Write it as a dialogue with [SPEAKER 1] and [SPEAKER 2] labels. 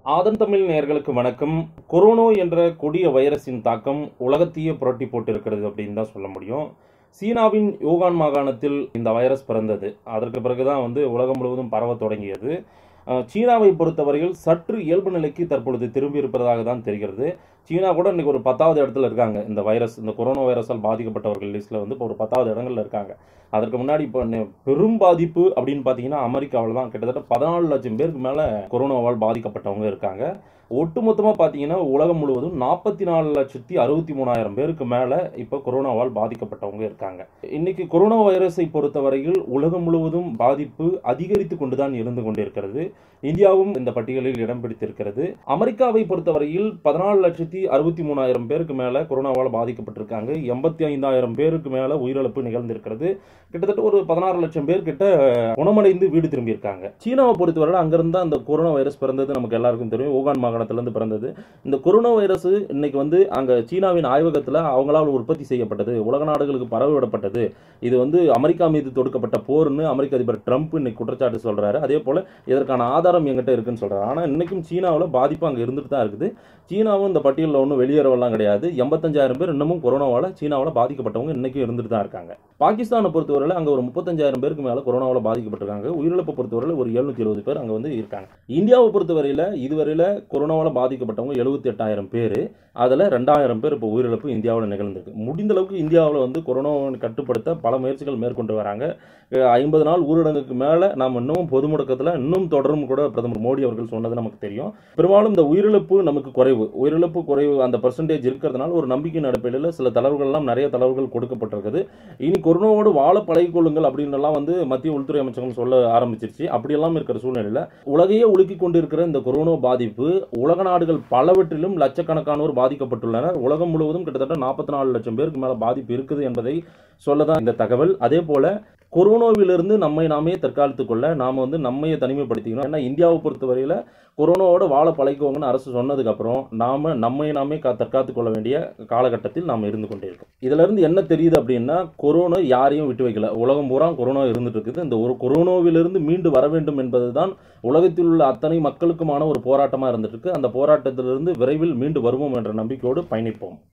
[SPEAKER 1] ஆதன் தமிழ் நேயர்களுக்கு வணக்கம் கொரோனா என்ற கொடிய வைரஸின் தாக்கம் உலகத்தையே புரட்டி போட்டிருக்கிறது அப்படின்னு தான் சொல்ல முடியும் சீனாவின் யோகான் மாகாணத்தில் இந்த வைரஸ் பிறந்தது அதற்கு பிறகுதான் வந்து உலகம் முழுவதும் பரவ தொடங்கியது அஹ், சீனாவை பொறுத்தவரையில் சற்று இயல்பு நிலைக்கு தற்பொழுது திரும்பி இருப்பதாக தான் தெரிகிறது சீனா கூட இன்னைக்கு ஒரு பத்தாவது இடத்துல இருக்காங்க இந்த வைரஸ் இந்த கொரோனா வைரஸால் பாதிக்கப்பட்டவர்கள் லிஸ்ட்டில் வந்து இப்போ ஒரு பத்தாவது இடங்கள்ல இருக்காங்க அதற்கு முன்னாடி இப்போ நெ- பெரும் பாதிப்பு அப்படின்னு பார்த்தீங்கன்னா அமெரிக்காவில் தான் கிட்டத்தட்ட பதினாலு லட்சம் பேருக்கு மேலே கொரோனாவால் பாதிக்கப்பட்டவங்க இருக்காங்க ஒட்டுமொத்தமாக பார்த்தீங்கன்னா உலகம் முழுவதும் நாற்பத்தி நாலு லட்சத்தி அறுபத்தி மூணாயிரம் பேருக்கு மேலே இப்போ கொரோனாவால் பாதிக்கப்பட்டவங்க இருக்காங்க இன்னைக்கு கொரோனா வைரஸை பொறுத்தவரையில் உலகம் முழுவதும் பாதிப்பு அதிகரித்து கொண்டுதான் இருந்து கொண்டிருக்கிறது இந்தியாவும் இந்த பட்டியலில் இடம் பிடித்திருக்கிறது அமெரிக்காவை பொறுத்தவரையில் பதினாலு லட்சத்தி அறுபத்தி மூணாயிரம் பேருக்கு மேலே கொரோனாவால் பாதிக்கப்பட்டிருக்காங்க எண்பத்தி ஐந்தாயிரம் பேருக்கு மேலே உயிரிழப்பு நிகழ்ந்திருக்கிறது கிட்டத்தட்ட ஒரு பதினாறு லட்சம் பேர் கிட்ட குணமடைந்து வீடு திரும்பியிருக்காங்க சீனாவை பொறுத்தவரை அங்கிருந்து அந்த கொரோனா வைரஸ் பிறந்தது நமக்கு எல்லாருக்கும் தெரியும் ஊகான் மாகாணத்திலிருந்து பிறந்தது இந்த கொரோனா வைரஸ் இன்னைக்கு வந்து அங்க சீனாவின் ஆய்வகத்தில் அவங்களால் உற்பத்தி செய்யப்பட்டது உலக நாடுகளுக்கு பரவி விடப்பட்டது இது வந்து அமெரிக்கா மீது தொடுக்கப்பட்ட போர்னு அமெரிக்க அதிபர் ட்ரம்ப் இன்னைக்கு குற்றச்சாட்டு சொல்றாரு அதே போல இதற்கான ஆதாரம் எங்கிட்ட இருக்குன்னு சொல்றாரு ஆனா இன்னைக்கும் சீனாவில் பாதிப்பு அங்க இருந்துட்டு தான் இருக்குது சீனாவும் இந்த பட்டியலில் ஒன்றும் வெளியேறவெல்லாம் கிடையாது எண்பத்தஞ்சாயிரம் பேர் இன்னமும் கொரோனாவால் சீனாவில் பாதிக்கப்பட்டவங்க இன்னைக்கும் இருந்துட்டு தான் இருக்காங்க பாகிஸ்தானை பொறுத்தவரையில் அங்கே ஒரு முப்பத்தஞ்சாயிரம் பேருக்கு மேலே கொரோனாவில் பாதிக்கப்பட்டிருக்காங்க உயிரிழப்பை பொறுத்தவரையில் ஒரு எழுநூத்தி எழுபது பேர் அங்கே வந்து இருக்காங்க இந்தியாவை பொறுத்தவரையில் இதுவரையில் கொரோனாவால் பாதிக்கப்பட்டவங்க எழுபத்தி எட்டாயிரம் பேர் அதில் ரெண்டாயிரம் பேர் இப்போ உயிரிழப்பு இந்தியாவில் நிகழ்ந்திருக்கு முடிந்த அளவுக்கு இந்தியாவில் வந்து கொரோனாவை கட்டுப்படுத்த பல முயற்சிகள் மேற்கொண்டு வராங்க ஐம்பது நாள் ஊரடங்குக்கு மேலே நாம் இன்னும் பொது முடக்கத்தில் இன்னும் தொடரும் கூட பிரதமர் மோடி அவர்கள் சொன்னது நமக்கு தெரியும் பெரும்பாலும் இந்த உயிரிழப்பு நமக்கு குறைவு உயிரிழப்பு குறைவு அந்த பர்சன்டேஜ் இருக்கிறதுனால ஒரு நம்பிக்கையின் அடிப்படையில் சில தளர்வுகள்லாம் நிறைய தளர்வுகள் கொடுக்கப்பட்டிருக்குது இனி கொரோனாவோடு வாழ பழகிக்கொள்ளுங்கள் அப்படின்னு எல்லாம் வந்து மத்திய உள்துறை அமைச்சகம் சொல்ல ஆரம்பிச்சிருச்சு அப்படியெல்லாம் இருக்கிற சூழ்நிலையில் உலகையே உலுக்கி கொண்டிருக்கிற இந்த கொரோனா பாதிப்பு உலக நாடுகள் பலவற்றிலும் லட்சக்கணக்கானோர் பாதிக்கப்பட்டுள்ளனர் உலகம் முழுவதும் கிட்டத்தட்ட நாற்பத்தி நாலு லட்சம் பேருக்கு மேல பாதிப்பு இருக்குது என்பதை சொல்லதான் இந்த தகவல் அதே போல கொரோனாவிலிருந்து நம்மை நாமே தற்காத்துக் கொள்ள நாம வந்து நம்மையே தனிமைப்படுத்திக்கணும் ஏன்னா இந்தியாவை பொறுத்தவரையில கொரோனாவோட வாழ பழகிக்கோங்கன்னு அரசு சொன்னதுக்கு அப்புறம் நாம நம்மை நாமே கா தற்காத்துக் கொள்ள வேண்டிய காலகட்டத்தில் நாம் இருந்து கொண்டிருக்கோம் இதுல இருந்து என்ன தெரியுது அப்படின்னா கொரோனா யாரையும் விட்டு வைக்கல உலகம் பூரா கொரோனா இருந்துட்டு இருக்குது இந்த ஒரு கொரோனாவிலிருந்து மீண்டு வர வேண்டும் என்பதுதான் உலகத்தில் உள்ள அத்தனை மக்களுக்குமான ஒரு போராட்டமா இருந்துட்டு இருக்கு அந்த போராட்டத்திலிருந்து விரைவில் மீண்டு வருவோம் என்ற நம்பிக்கையோடு பயணிப்போம்